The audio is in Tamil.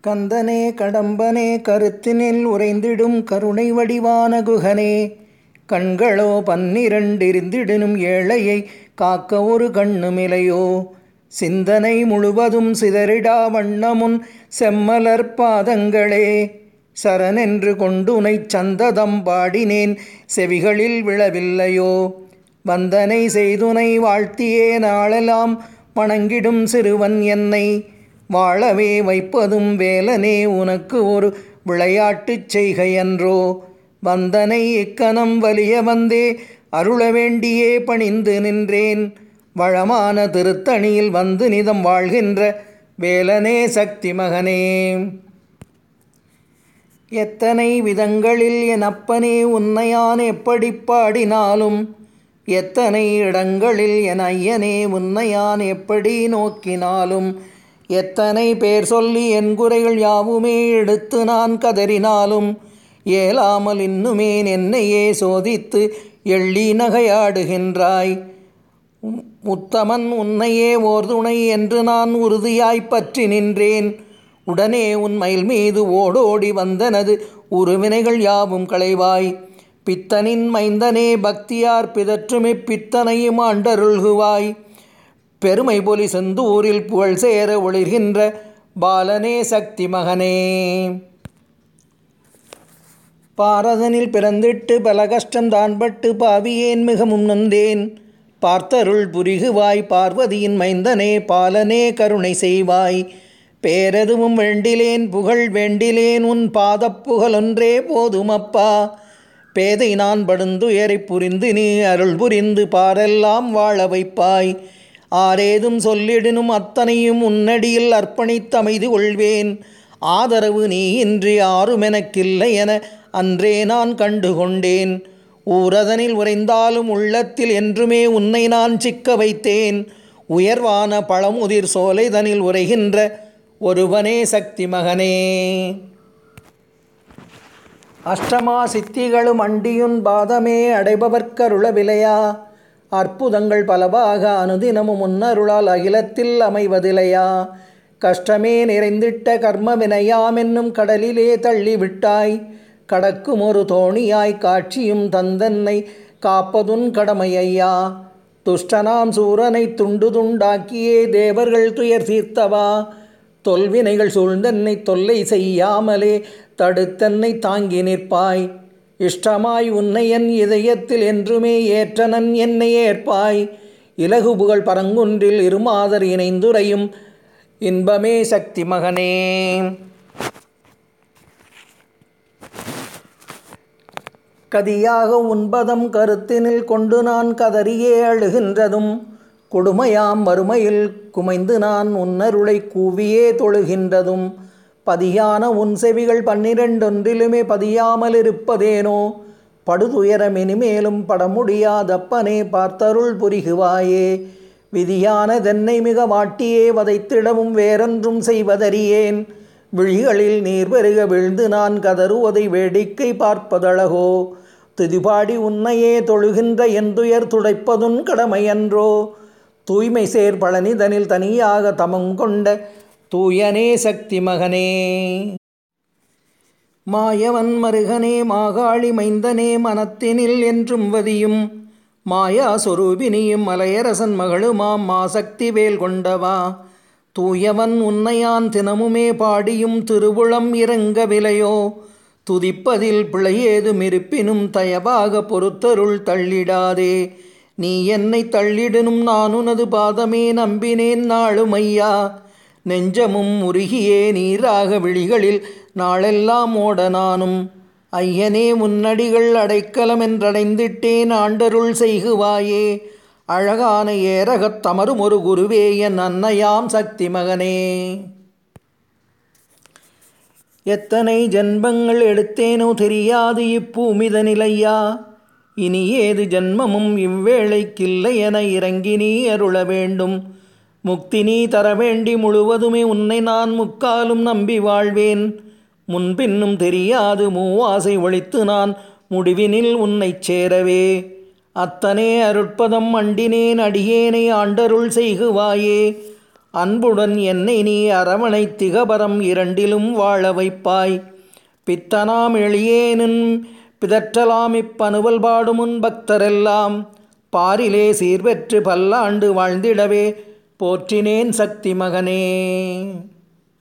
கந்தனே கடம்பனே கருத்தினில் உறைந்திடும் கருணை வடிவான குகனே கண்களோ பன்னிரண்டிருந்திடினும் ஏழையை காக்க ஒரு கண்ணுமிலையோ சிந்தனை முழுவதும் சிதறிடா வண்ணமுன் செம்மலர் பாதங்களே சரணென்று கொண்டுனை சந்ததம் பாடினேன் செவிகளில் விழவில்லையோ வந்தனை செய்துனை வாழ்த்தியே நாளெல்லாம் வணங்கிடும் சிறுவன் என்னை வாழவே வைப்பதும் வேலனே உனக்கு ஒரு விளையாட்டுச் செய்கையன்றோ வந்தனை இக்கணம் வலிய வந்தே அருள வேண்டியே பணிந்து நின்றேன் வளமான திருத்தணியில் வந்து நிதம் வாழ்கின்ற வேலனே சக்தி மகனே எத்தனை விதங்களில் என் அப்பனே உன்னையான் எப்படி பாடினாலும் எத்தனை இடங்களில் என் ஐயனே உன்னையான் எப்படி நோக்கினாலும் எத்தனை பேர் சொல்லி என் குறைகள் யாவுமே எடுத்து நான் கதறினாலும் ஏலாமல் இன்னுமேன் என்னையே சோதித்து எள்ளி நகையாடுகின்றாய் உத்தமன் உன்னையே ஓர் துணை என்று நான் உறுதியாய் பற்றி நின்றேன் உடனே உன் மயில் மீது ஓடோடி வந்தனது உருவினைகள் யாவும் களைவாய் பித்தனின் மைந்தனே பக்தியார் பிதற்றுமி பித்தனையும் ஆண்டருள்குவாய் பெருமை பொலி செந்தூரில் புகழ் சேர ஒளிர்கின்ற பாலனே சக்தி மகனே பாரதனில் பிறந்திட்டு பல கஷ்டம் தான் பட்டு பாவியேன் மிகவும் நொந்தேன் பார்த்தருள் புரிகுவாய் பார்வதியின் மைந்தனே பாலனே கருணை செய்வாய் பேரெதுவும் வேண்டிலேன் புகழ் வேண்டிலேன் உன் பாதப் புகழொன்றே போதுமப்பா பேதை நான் படுந்துயரை புரிந்து நீ அருள் புரிந்து பாரெல்லாம் வாழ வைப்பாய் ஆரேதும் சொல்லிடினும் அத்தனையும் உன்னடியில் அர்ப்பணித்தமைது கொள்வேன் ஆதரவு நீ இன்றி ஆறுமெனக்கில்லை என அன்றே நான் கண்டுகொண்டேன் ஊரதனில் உறைந்தாலும் உள்ளத்தில் என்றுமே உன்னை நான் சிக்க வைத்தேன் உயர்வான பழமுதிர் சோலைதனில் உரைகின்ற ஒருவனே சக்தி மகனே அஷ்டமா சித்திகளும் அண்டியுன் பாதமே அடைபவர்க்கருளவிலையா அற்புதங்கள் பலவாக அனுதினமும் முன்னருளால் அகிலத்தில் அமைவதில்லையா கஷ்டமே நிறைந்திட்ட கர்ம வினையாம் என்னும் கடலிலே தள்ளிவிட்டாய் கடக்கும் ஒரு தோணியாய் காட்சியும் தந்தன்னை காப்பதுன் கடமையா துஷ்டனாம் சூரனை துண்டு துண்டாக்கியே தேவர்கள் துயர் தீர்த்தவா தொல்வினைகள் சூழ்ந்தன்னை தொல்லை செய்யாமலே தடுத்தன்னை தாங்கி நிற்பாய் இஷ்டமாய் உன்னை என் இதயத்தில் என்றுமே ஏற்றனன் என்னை ஏற்பாய் இலகு புகழ் பரங்குன்றில் இருமாதர் இணைந்துரையும் இன்பமே சக்தி மகனே கதியாக உன்பதம் கருத்தினில் கொண்டு நான் கதறியே அழுகின்றதும் கொடுமையாம் வறுமையில் குமைந்து நான் உன்னருளை கூவியே தொழுகின்றதும் பதியான உன் செவிகள் பன்னிரண்டொன்றிலுமே பதியாமல் இருப்பதேனோ படுதுயரம் இனிமேலும் பட முடியாதப்பனே பார்த்தருள் புரிகுவாயே விதியான தென்னை மிக வாட்டியே வதைத்திடவும் வேறொன்றும் செய்வதறியேன் விழிகளில் நீர் பெருக விழுந்து நான் கதறுவதை வேடிக்கை பார்ப்பதழகோ துதிபாடி உன்னையே தொழுகின்ற எந்துயர் துடைப்பதுன் கடமையன்றோ தூய்மை சேர் பழனிதனில் தனியாக தமம் கொண்ட தூயனே சக்தி மகனே மாயவன் மருகனே மாகாளி மைந்தனே மனத்தினில் என்றும் வதியும் மாயா சொரூபினியும் மலையரசன் மகளுமாம் மாசக்தி வேல் கொண்டவா தூயவன் உன்னையான் தினமுமே பாடியும் திருவுளம் இறங்கவிலையோ துதிப்பதில் பிழையேதும் இருப்பினும் தயவாக பொறுத்தருள் தள்ளிடாதே நீ என்னை தள்ளிடனும் நான் உனது பாதமே நம்பினேன் நாளும் ஐயா நெஞ்சமும் உருகியே நீராக விழிகளில் நாளெல்லாம் ஓட நானும் ஐயனே முன்னடிகள் அடைக்கலம் என்றடைந்திட்டேன் ஆண்டருள் செய்குவாயே அழகான ஏரகத் தமரும் ஒரு குருவே என் அன்னையாம் சக்தி மகனே எத்தனை ஜென்மங்கள் எடுத்தேனோ தெரியாது இப்பூமித நிலையா இனி ஏது ஜன்மமும் இவ்வேளைக்கில்லை என இறங்கி நீ அருள வேண்டும் முக்தி நீ தர வேண்டி முழுவதுமே உன்னை நான் முக்காலும் நம்பி வாழ்வேன் முன்பின்னும் தெரியாது மூவாசை ஒழித்து நான் முடிவினில் உன்னைச் சேரவே அத்தனே அருட்பதம் அண்டினேன் அடியேனை ஆண்டருள் செய்குவாயே அன்புடன் என்னை நீ அரவணை திகபரம் இரண்டிலும் வாழ வைப்பாய் பித்தனாம் எளியேனும் பிதற்றலாம் இப்பனுவல் பாடுமுன் பக்தரெல்லாம் பாரிலே சீர்பெற்று பல்லாண்டு வாழ்ந்திடவே போற்றினேன் சக்தி மகனே